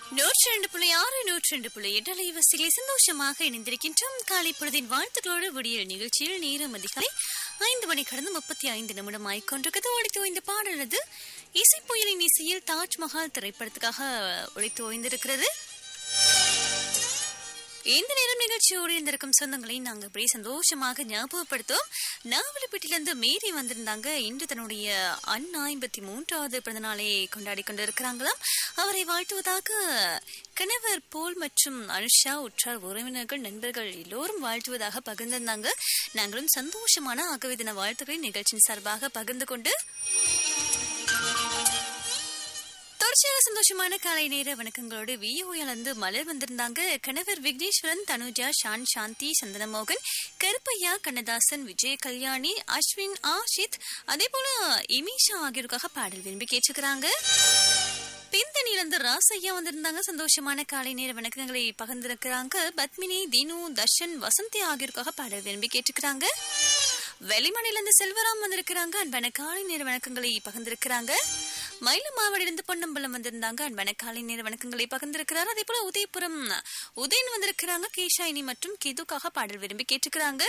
நூற்றி ரெண்டு புள்ளி ஆறு நூற்றி ரெண்டு புள்ளி எட்டு அலைவரிசைகளை சந்தோஷமாக இணைந்திருக்கின்றோம் காலை பொழுதின் வாழ்த்துக்களோடு விடியல் நிகழ்ச்சியில் நேரம் அதிகாலை ஐந்து மணி கடந்து முப்பத்தி ஐந்து நிமிடம் ஆய்கொண்டிருக்கிறது ஒழித்து ஓய்ந்த பாடலது இசை புயலின் இசையில் தாஜ்மஹால் திரைப்படத்துக்காக ஒழித்து ஓய்ந்திருக்கிறது இந்த நேரம் நிகழ்ச்சியோடு இருந்திருக்கும் சொந்தங்களை நாங்க அப்படியே சந்தோஷமாக ஞாபகப்படுத்தும் நாவலப்பட்டிலிருந்து மேரி வந்திருந்தாங்க இன்று தன்னுடைய அண்ணா ஐம்பத்தி மூன்றாவது பிறந்த நாளை கொண்டாடி கொண்டிருக்கிறாங்களாம் அவரை வாழ்த்துவதாக கணவர் போல் மற்றும் அனுஷா உற்றார் உறவினர்கள் நண்பர்கள் எல்லோரும் வாழ்த்துவதாக பகிர்ந்திருந்தாங்க நாங்களும் சந்தோஷமான ஆகவே தின வாழ்த்துக்களை நிகழ்ச்சியின் சார்பாக பகிர்ந்து கொண்டு தொடர்ச்சியாக சந்தோஷமான காலை நேர வணக்கங்களோடு விஓஎல் வந்து மலர் வந்திருந்தாங்க கணவர் விக்னேஸ்வரன் தனுஜா ஷான் சாந்தி சந்தனமோகன் கருப்பையா கண்ணதாசன் விஜய் கல்யாணி அஸ்வின் ஆஷித் அதே போல இமீஷா ஆகியோருக்காக பாடல் விரும்பி கேட்டுக்கிறாங்க பிந்தனிலிருந்து ராசையா வந்திருந்தாங்க சந்தோஷமான காலை நேர வணக்கங்களை பகிர்ந்திருக்கிறாங்க பத்மினி தினு தர்ஷன் வசந்தி ஆகியோருக்காக பாடல் விரும்பி கேட்டுக்கிறாங்க வெளிமனையிலிருந்து செல்வராம் வந்திருக்கிறாங்க அன்பான காலை நேர வணக்கங்களை பகிர்ந்திருக்கிறாங்க மயிலமாவடியிலிருந்து பொன்னம்பலம் வந்திருந்தாங்க அன்பான காலை நேர வணக்கங்களை பகிர்ந்திருக்கிறார் அதே போல உதயபுரம் உதயன் வந்திருக்கிறாங்க கேஷாயினி மற்றும் கிதுக்காக பாடல் விரும்பி கேட்டுக்கிறாங்க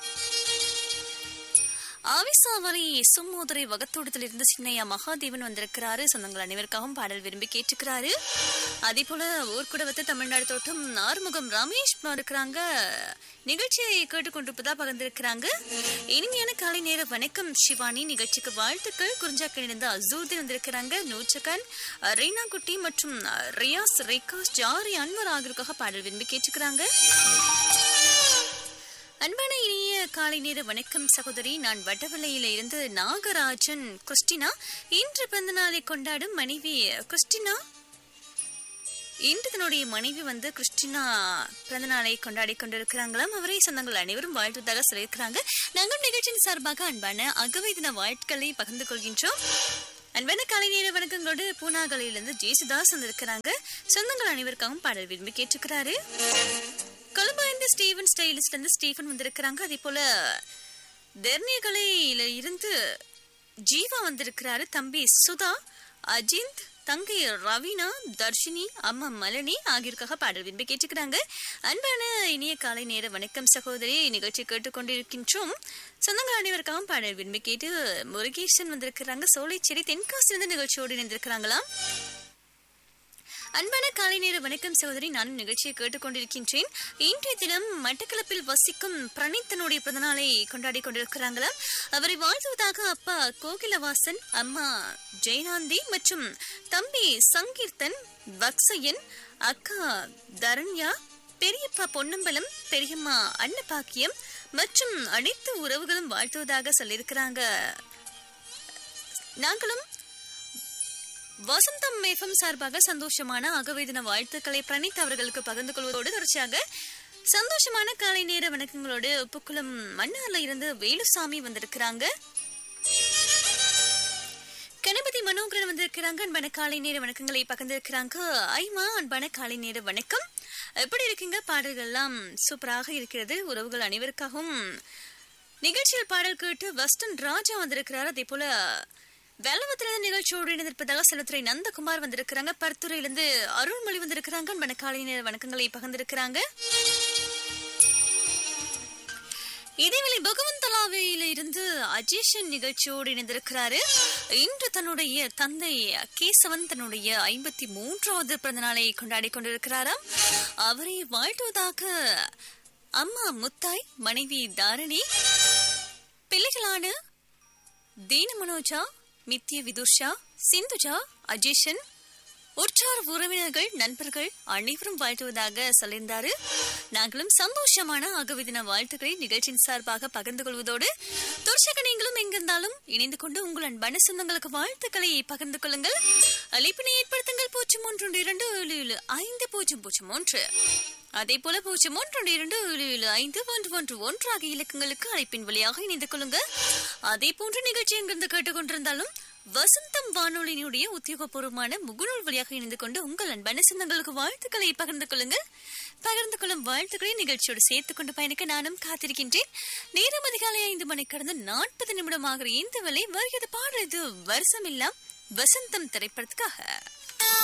ஆவிசாவரி சும்மோதரை வகத்தோட்டத்தில் இருந்து சின்னையா மகாதேவன் வந்திருக்கிறாரு சொந்தங்கள் அனைவருக்காகவும் பாடல் விரும்பி கேட்டுக்கிறாரு அதே போல ஊர்குடவத்து தமிழ்நாடு தோட்டம் ஆறுமுகம் ரமேஷ் இருக்கிறாங்க நிகழ்ச்சியை கேட்டுக்கொண்டிருப்பதா பகிர்ந்திருக்கிறாங்க இனிமையான காலை நேர வணக்கம் சிவானி நிகழ்ச்சிக்கு வாழ்த்துக்கள் குறிஞ்சாக்கிலிருந்து அசூர்தீன் வந்திருக்கிறாங்க நூச்சகன் ரீனா குட்டி மற்றும் ரியாஸ் ரேகாஸ் ஜாரி அன்வர் ஆகியோருக்காக பாடல் விரும்பி கேட்டுக்கிறாங்க அன்பான இனிய காலை நேர வணக்கம் சகோதரி நான் வடவலையில இருந்து நாகராஜன் கிறிஸ்டினா இன்று பிறந்த நாளை கொண்டாடும் மனைவி கிறிஸ்டினா இன்று தன்னுடைய மனைவி வந்து கிறிஸ்டினா பிறந்த நாளை கொண்டாடி கொண்டிருக்கிறாங்களாம் அவரை சொந்தங்கள் அனைவரும் வாழ்த்துவதாக சொல்லியிருக்கிறாங்க நாங்கள் நிகழ்ச்சியின் சார்பாக அன்பான அகவை தின வாழ்த்துக்களை பகிர்ந்து கொள்கின்றோம் அன்பான காலை நேர வணக்கங்களோடு பூனாகலையிலிருந்து ஜேசுதாஸ் வந்திருக்கிறாங்க சொந்தங்கள் அனைவருக்காகவும் பாடல் விரும்பி கேட்டுக்கிறாரு கொழும்பு ஸ்டீவன் ஸ்டைலிஸ்ட் இருந்து ஸ்டீஃபன் வந்திருக்கிறாங்க அதே போல தெர்னியகலையில இருந்து ஜீவா வந்திருக்கிறாரு தம்பி சுதா அஜிந்த் தங்கை ரவீனா தர்ஷினி அம்மா மலனி ஆகியோருக்காக பாடல் விரும்பி கேட்டுக்கிறாங்க அன்பான இனிய காலை நேர வணக்கம் சகோதரி நிகழ்ச்சி கேட்டுக்கொண்டிருக்கின்றோம் சொந்தங்கள் அனைவருக்காகவும் பாடல் விரும்பி கேட்டு முருகேசன் வந்திருக்கிறாங்க சோலைச்சேரி தென்காசிலிருந்து நிகழ்ச்சியோடு இணைந்திருக்கிறாங்களாம் அன்பான காலை நேர வணக்கம் சகோதரி நானும் நிகழ்ச்சியை கேட்டுக்கொண்டிருக்கின்றேன் இன்றைய தினம் மட்டக்களப்பில் வசிக்கும் பிரணீத்தனுடைய பிறந்தநாளை கொண்டாடி கொண்டிருக்கிறாங்களாம் அவரை வாழ்த்துவதாக அப்பா கோகிலவாசன் அம்மா ஜெயநாந்தி மற்றும் தம்பி சங்கீர்த்தன் வக்சயன் அக்கா தரண்யா பெரியப்பா பொன்னம்பலம் பெரியம்மா அன்னபாக்கியம் மற்றும் அனைத்து உறவுகளும் வாழ்த்துவதாக சொல்லியிருக்கிறாங்க நாங்களும் வசந்தம் மேஃபம் சார்பாக சந்தோஷமான அகவேதன வாழ்த்துக்களை பிரணீத் அவர்களுக்கு பகிர்ந்து கொள்வதோடு தொடர்ச்சியாக சந்தோஷமான காலை நேர வணக்கங்களோடு உப்புக்குளம் மன்னார்ல இருந்து வேலுசாமி வந்திருக்கிறாங்க கணபதி மனோகரன் வந்திருக்கிறாங்க அன்பான காலை நேர வணக்கங்களை பகிர்ந்திருக்கிறாங்க ஐமா அன்பான காலை நேர வணக்கம் எப்படி இருக்கீங்க பாடல்கள்லாம் சூப்பராக இருக்கிறது உறவுகள் அனைவருக்காகவும் நிகழ்ச்சியில் பாடல் கேட்டு வெஸ்டன் ராஜா வந்திருக்கிறார் அதே போல வெள்ளவத்திலிருந்து நிகழ்ச்சியோடு இணைந்திருப்பதாக செல்வத்துறை நந்தகுமார் வந்திருக்கிறாங்க பருத்துறையிலிருந்து அருள்மொழி வந்திருக்கிறாங்க அன்பான காலை நேர வணக்கங்களை பகிர்ந்திருக்கிறாங்க இதேவேளை பகவந்தலாவையில இருந்து அஜேஷன் நிகழ்ச்சியோடு இணைந்திருக்கிறாரு இன்று தன்னுடைய தந்தை கேசவன் தன்னுடைய ஐம்பத்தி மூன்றாவது பிறந்த நாளை கொண்டாடி கொண்டிருக்கிறாராம் அவரை வாழ்த்துவதாக அம்மா முத்தாய் மனைவி தாரணி பிள்ளைகளான தீன மனோஜா மித்ய விதுஷா சிந்துஜா அஜேஷன் உற்றார் உறவினர்கள் நண்பர்கள் அனைவரும் வாழ்த்துவதாக சொல்லியிருந்தாரு நாங்களும் சந்தோஷமான அகவிதின வாழ்த்துக்களை நிகழ்ச்சியின் சார்பாக பகிர்ந்து கொள்வதோடு தொடர்ச்சியாக நீங்களும் எங்கிருந்தாலும் இணைந்து கொண்டு உங்கள் அன்பான சொந்தங்களுக்கு வாழ்த்துக்களை பகிர்ந்து கொள்ளுங்கள் அழைப்பினை ஏற்படுத்துங்கள் பூஜ்ஜியம் ஒன்று இரண்டு ஏழு ஏழு ஐந்து பூஜ்ஜியம் பூஜ்ஜியம் ஒன்று அதே போல பூஜ்ஜியம் ஒன்று இரண்டு ஏழு ஏழு ஐந்து ஒன்று ஒன்று ஒன்று ஆகிய இலக்கங்களுக்கு அழைப்பின் வழியாக இணைந்து கொள்ளுங்க அதே போன்ற நிகழ்ச்சி எங்கிருந்து கேட்டுக்கொண்டிருந்தாலும் வசந்தம் வானொலியினுடைய உத்தியோகபூர்வமான முகநூல் வழியாக இணைந்து கொண்டு உங்கள் அன்பான சொந்தங்களுக்கு வாழ்த்துக்களை பகிர்ந்து கொள்ளுங்கள் பகிர்ந்து கொள்ளும் வாழ்த்துக்களை நிகழ்ச்சியோடு சேர்த்துக் கொண்டு பயணிக்க நானும் காத்திருக்கின்றேன் நேரம் அதிகாலை ஐந்து மணி கடந்து நாற்பது நிமிடம் ஆகிற இந்த வேலை வருகிறது பாடுறது வருஷம் எல்லாம் வசந்தம் திரைப்படத்துக்காக